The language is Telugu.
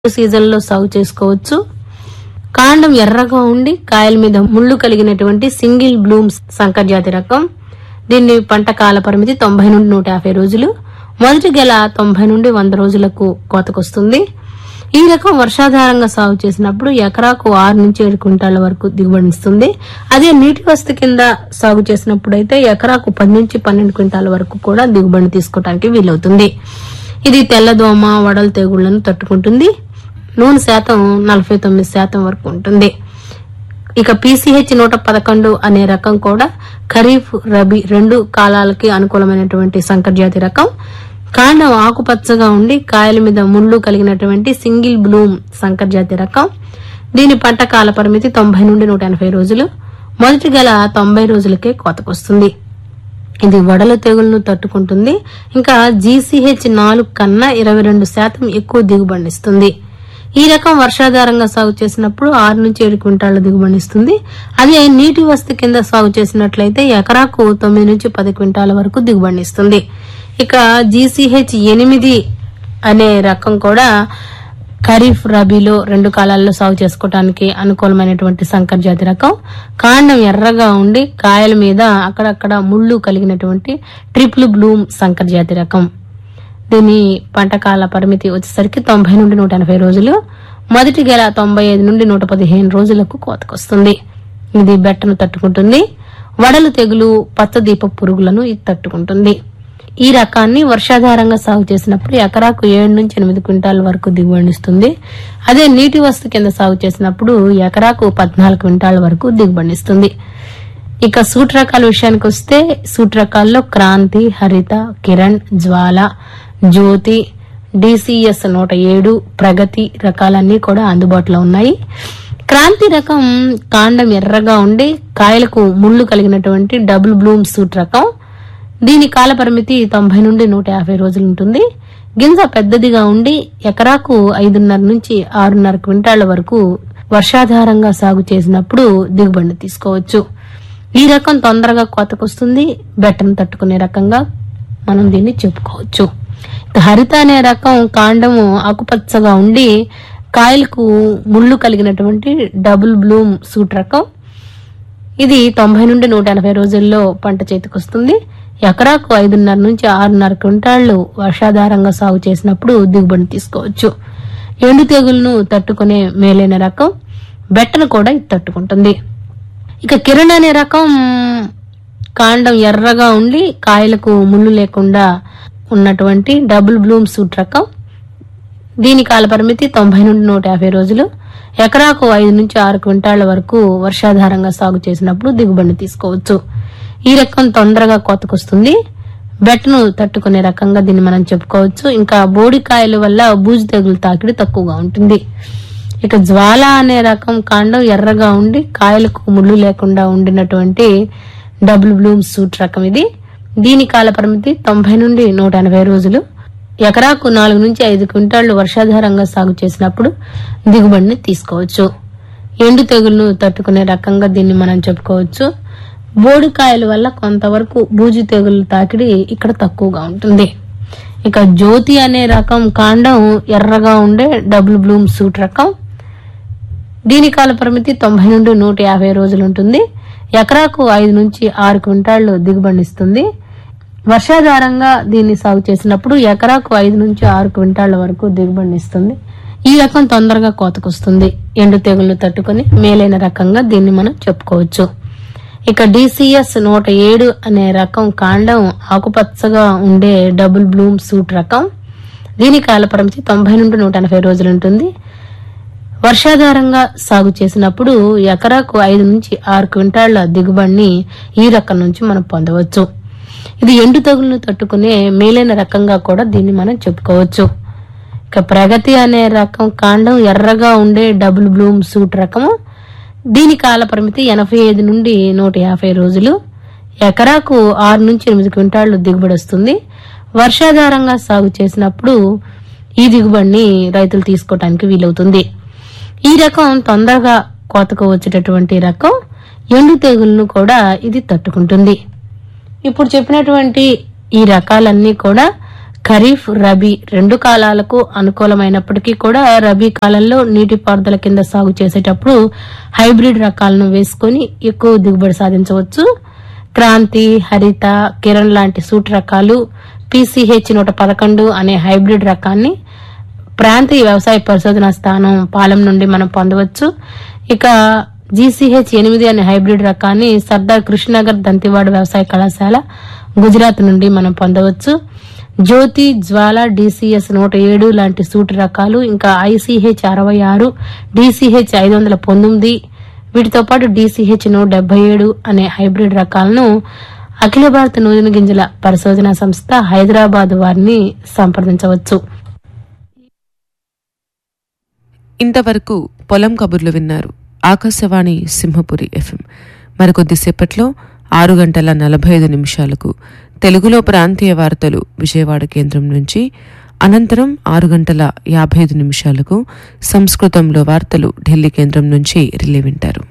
సీజన్ లో సాగు చేసుకోవచ్చు కాండం ఎర్రగా ఉండి కాయల మీద ముళ్ళు కలిగినటువంటి సింగిల్ బ్లూమ్స్ సంకర్ జాతి రకం దీన్ని పంట కాల పరిమితి తొంభై నుండి నూట యాభై రోజులు మొదటి గెల తొంభై నుండి వంద రోజులకు కోతకొస్తుంది ఈ రకం వర్షాధారంగా సాగు చేసినప్పుడు ఎకరాకు ఆరు నుంచి ఏడు క్వింటాల వరకు దిగుబడిస్తుంది అదే నీటి వసతి కింద సాగు చేసినప్పుడు అయితే ఎకరాకు పది నుంచి పన్నెండు క్వింటాల వరకు కూడా దిగుబడి తీసుకోవడానికి వీలవుతుంది ఇది తెల్లదోమ వడల తెగుళ్లను తట్టుకుంటుంది నూనె శాతం నలభై తొమ్మిది శాతం వరకు ఉంటుంది ఇక పీసీహెచ్ నూట పదకొండు అనే రకం కూడా ఖరీఫ్ రబీ రెండు కాలాలకి అనుకూలమైనటువంటి సంకర్ జాతి రకం కాండం ఆకుపచ్చగా ఉండి కాయల మీద ముళ్ళు కలిగినటువంటి సింగిల్ బ్లూమ్ సంకర్ జాతి రకం దీని పంట కాల పరిమితి తొంభై నుండి నూట ఎనభై రోజులు మొదటి గల తొంభై రోజులకే కోతకొస్తుంది ఇది వడల తెగుళ్లను తట్టుకుంటుంది ఇంకా జీసీహెచ్ నాలుగు కన్నా ఇరవై రెండు శాతం ఎక్కువ దిగుబడినిస్తుంది ఈ రకం వర్షాధారంగా సాగు చేసినప్పుడు ఆరు నుంచి ఏడు క్వింటాళ్ల దిగుబడినిస్తుంది అదే నీటి వసతి కింద సాగు చేసినట్లయితే ఎకరాకు తొమ్మిది నుంచి పది క్వింటాల వరకు దిగుబడినిస్తుంది ఇక జీసీహెచ్ ఎనిమిది అనే రకం కూడా ఖరీఫ్ రబీలో రెండు కాలాల్లో సాగు చేసుకోవడానికి అనుకూలమైనటువంటి సంకర్ జాతి రకం కాండం ఎర్రగా ఉండి కాయల మీద అక్కడక్కడ ముళ్ళు కలిగినటువంటి ట్రిపుల్ బ్లూమ్ సంకర్ జాతి రకం దీని పంట కాల పరిమితి వచ్చేసరికి తొంభై నుండి నూట ఎనభై రోజులు మొదటి గెల తొంభై ఐదు నుండి నూట పదిహేను రోజులకు కోతకొస్తుంది ఇది బెట్టను తట్టుకుంటుంది వడలు తెగులు పచ్చ దీప పురుగులను ఇది తట్టుకుంటుంది ఈ రకాన్ని వర్షాధారంగా సాగు చేసినప్పుడు ఎకరాకు ఏడు నుంచి ఎనిమిది క్వింటాల వరకు దిగుబడినిస్తుంది అదే నీటి వస్తు కింద సాగు చేసినప్పుడు ఎకరాకు పద్నాలుగు క్వింటాల వరకు దిగుబడినిస్తుంది ఇక సూట్ రకాల విషయానికి వస్తే సూట్ రకాల్లో క్రాంతి హరిత కిరణ్ జ్వాల జ్యోతి డిసిఎస్ నూట ఏడు ప్రగతి రకాలన్నీ కూడా అందుబాటులో ఉన్నాయి క్రాంతి రకం కాండం ఎర్రగా ఉండి కాయలకు ముళ్ళు కలిగినటువంటి డబుల్ బ్లూమ్ సూట్ రకం దీని కాల పరిమితి తొంభై నుండి నూట యాభై రోజులు ఉంటుంది గింజ పెద్దదిగా ఉండి ఎకరాకు ఐదున్నర నుంచి ఆరున్నర క్వింటాళ్ల వరకు వర్షాధారంగా సాగు చేసినప్పుడు దిగుబడిని తీసుకోవచ్చు ఈ రకం తొందరగా కోతకొస్తుంది బెట్టను తట్టుకునే రకంగా మనం దీన్ని చెప్పుకోవచ్చు ఇక హరిత అనే రకం కాండము ఆకుపచ్చగా ఉండి కాయలకు ముళ్ళు కలిగినటువంటి డబుల్ బ్లూమ్ సూట్ రకం ఇది తొంభై నుండి నూట ఎనభై రోజుల్లో పంట చేతికొస్తుంది ఎకరాకు ఐదున్నర నుంచి ఆరున్నర క్వింటాళ్లు వర్షాధారంగా సాగు చేసినప్పుడు దిగుబడి తీసుకోవచ్చు ఎండు తెగులను తట్టుకునే మేలైన రకం బెట్టను కూడా ఇది తట్టుకుంటుంది ఇక కిరణ్ అనే రకం కాండం ఎర్రగా ఉండి కాయలకు ముళ్ళు లేకుండా ఉన్నటువంటి డబుల్ బ్లూమ్ సూట్ రకం దీని కాల పరిమితి తొంభై నుండి నూట యాభై రోజులు ఎకరాకు ఐదు నుంచి ఆరు క్వింటాళ్ల వరకు వర్షాధారంగా సాగు చేసినప్పుడు దిగుబడిని తీసుకోవచ్చు ఈ రకం తొందరగా కోతకొస్తుంది బెట్టను తట్టుకునే రకంగా దీన్ని మనం చెప్పుకోవచ్చు ఇంకా బోడికాయల వల్ల బూజు తెగులు తాకిడి తక్కువగా ఉంటుంది ఇక జ్వాల అనే రకం కాండం ఎర్రగా ఉండి కాయలకు ముళ్ళు లేకుండా ఉండినటువంటి డబుల్ బ్లూమ్ సూట్ రకం ఇది దీని కాల పరిమితి తొంభై నుండి నూట ఎనభై రోజులు ఎకరాకు నాలుగు నుంచి ఐదు క్వింటాళ్లు వర్షాధారంగా సాగు చేసినప్పుడు దిగుబడిని తీసుకోవచ్చు ఎండు తెగులను తట్టుకునే రకంగా దీన్ని మనం చెప్పుకోవచ్చు బోడికాయల వల్ల కొంతవరకు బూజు తెగులు తాకిడి ఇక్కడ తక్కువగా ఉంటుంది ఇక జ్యోతి అనే రకం కాండం ఎర్రగా ఉండే డబుల్ బ్లూమ్ సూట్ రకం దీని కాల పరిమితి తొంభై నుండి నూట యాభై రోజులు ఉంటుంది ఎకరాకు ఐదు నుంచి ఆరు క్వింటాళ్లు దిగుబడినిస్తుంది వర్షాధారంగా దీన్ని సాగు చేసినప్పుడు ఎకరాకు ఐదు నుంచి ఆరు క్వింటాళ్ల వరకు దిగుబడినిస్తుంది ఈ రకం తొందరగా కోతకొస్తుంది ఎండు తెగుళ్లు తట్టుకుని మేలైన రకంగా దీన్ని మనం చెప్పుకోవచ్చు ఇక డిసిఎస్ నూట ఏడు అనే రకం కాండం ఆకుపచ్చగా ఉండే డబుల్ బ్లూమ్ సూట్ రకం దీని కాల పరిమితి తొంభై నుండి నూట ఎనభై రోజులు ఉంటుంది వర్షాధారంగా సాగు చేసినప్పుడు ఎకరాకు ఐదు నుంచి ఆరు క్వింటాళ్ల దిగుబడిని ఈ రకం నుంచి మనం పొందవచ్చు ఇది ఎండు తెగులను తట్టుకునే మేలైన రకంగా కూడా దీన్ని మనం చెప్పుకోవచ్చు ఇక ప్రగతి అనే రకం కాండం ఎర్రగా ఉండే డబుల్ బ్లూమ్ సూట్ రకము దీని కాల పరిమితి ఎనభై ఐదు నుండి నూట యాభై రోజులు ఎకరాకు ఆరు నుంచి ఎనిమిది క్వింటాళ్లు దిగుబడి వస్తుంది వర్షాధారంగా సాగు చేసినప్పుడు ఈ దిగుబడిని రైతులు తీసుకోవడానికి వీలవుతుంది ఈ రకం తొందరగా కోతకు వచ్చేటటువంటి రకం ఎండు తెగులను కూడా ఇది తట్టుకుంటుంది ఇప్పుడు చెప్పినటువంటి ఈ రకాలన్నీ కూడా ఖరీఫ్ రబీ రెండు కాలాలకు అనుకూలమైనప్పటికీ కూడా రబీ కాలంలో నీటిపారుదల కింద సాగు చేసేటప్పుడు హైబ్రిడ్ రకాలను వేసుకొని ఎక్కువ దిగుబడి సాధించవచ్చు క్రాంతి హరిత కిరణ్ లాంటి సూట్ రకాలు పీసీహెచ్ నూట పదకొండు అనే హైబ్రిడ్ రకాన్ని ప్రాంతీయ వ్యవసాయ పరిశోధన స్థానం పాలెం నుండి మనం పొందవచ్చు ఇక జీసీహెచ్ ఎనిమిది అనే హైబ్రిడ్ రకాన్ని సర్దార్ కృష్ణనగర్ దంతివాడ వ్యవసాయ కళాశాల గుజరాత్ నుండి మనం పొందవచ్చు జ్యోతి జ్వాల డిసిఎస్ నూట ఏడు లాంటి సూటి రకాలు ఇంకా ఐసీహెచ్ అరవై ఆరు డిసిహెచ్ ఐదు వందల పంతొమ్మిది వీటితో పాటు డిసిహెచ్ నూట డెబ్బై ఏడు అనే హైబ్రిడ్ రకాలను అఖిల భారత నూనె గింజల పరిశోధన సంస్థ హైదరాబాద్ వారిని సంప్రదించవచ్చు ఇంతవరకు పొలం కబుర్లు విన్నారు ఆకాశవాణి సింహపురి ఎఫ్ఎం మరికొద్దిసేపట్లో ఆరు గంటల నలభై ఐదు నిమిషాలకు తెలుగులో ప్రాంతీయ వార్తలు విజయవాడ కేంద్రం నుంచి అనంతరం ఆరు గంటల యాభై ఐదు నిమిషాలకు సంస్కృతంలో వార్తలు ఢిల్లీ కేంద్రం నుంచి రిలే వింటారు